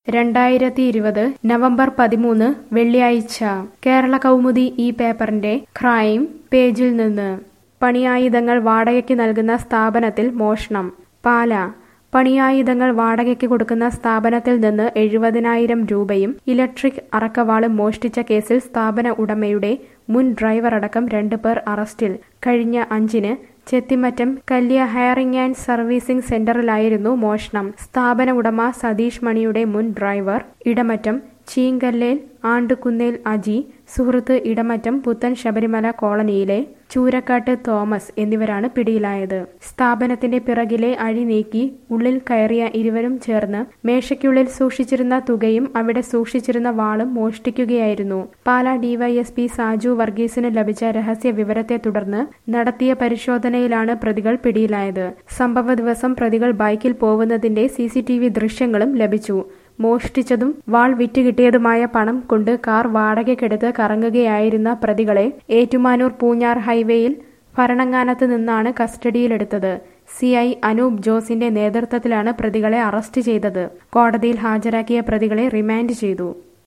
രണ്ടായിരത്തി ഇരുപത് നവംബർ പതിമൂന്ന് വെള്ളിയാഴ്ച കേരള കൗമുദി ഈ പേപ്പറിന്റെ ക്രൈം പേജിൽ നിന്ന് പണിയായുധങ്ങൾ വാടകയ്ക്ക് നൽകുന്ന സ്ഥാപനത്തിൽ മോഷണം പാല പണിയായുധങ്ങൾ വാടകയ്ക്ക് കൊടുക്കുന്ന സ്ഥാപനത്തിൽ നിന്ന് എഴുപതിനായിരം രൂപയും ഇലക്ട്രിക് അറക്കവാളും മോഷ്ടിച്ച കേസിൽ സ്ഥാപന ഉടമയുടെ മുൻ ഡ്രൈവറടക്കം രണ്ടു പേർ അറസ്റ്റിൽ കഴിഞ്ഞ അഞ്ചിന് ചെത്തിമറ്റം കല്യ ഹയറിംഗ് ആൻഡ് സർവീസിംഗ് സെന്ററിലായിരുന്നു മോഷണം സ്ഥാപന ഉടമ സതീഷ് മണിയുടെ മുൻ ഡ്രൈവർ ഇടമറ്റം ചീങ്കല്ലേൽ ആണ്ടുകുന്നേൽ അജി സുഹൃത്ത് ഇടമറ്റം പുത്തൻ ശബരിമല കോളനിയിലെ ചൂരക്കാട്ട് തോമസ് എന്നിവരാണ് പിടിയിലായത് സ്ഥാപനത്തിന്റെ പിറകിലെ അഴി നീക്കി ഉള്ളിൽ കയറിയ ഇരുവരും ചേർന്ന് മേശയ്ക്കുള്ളിൽ സൂക്ഷിച്ചിരുന്ന തുകയും അവിടെ സൂക്ഷിച്ചിരുന്ന വാളും മോഷ്ടിക്കുകയായിരുന്നു പാലാ ഡിവൈഎസ്പി സാജു വർഗീസിന് ലഭിച്ച രഹസ്യ വിവരത്തെ തുടർന്ന് നടത്തിയ പരിശോധനയിലാണ് പ്രതികൾ പിടിയിലായത് സംഭവ ദിവസം പ്രതികൾ ബൈക്കിൽ പോകുന്നതിന്റെ സിസിടിവി ദൃശ്യങ്ങളും ലഭിച്ചു മോഷ്ടിച്ചതും വാൾ വിറ്റുകിട്ടിയതുമായ പണം കൊണ്ട് കാർ വാടകയ്ക്കെടുത്ത് കറങ്ങുകയായിരുന്ന പ്രതികളെ ഏറ്റുമാനൂർ പൂഞ്ഞാർ ഹൈവേയിൽ ഭരണങ്ങാനത്ത് നിന്നാണ് കസ്റ്റഡിയിലെടുത്തത് സി ഐ അനൂപ് ജോസിന്റെ നേതൃത്വത്തിലാണ് പ്രതികളെ അറസ്റ്റ് ചെയ്തത് കോടതിയിൽ ഹാജരാക്കിയ പ്രതികളെ റിമാൻഡ് ചെയ്തു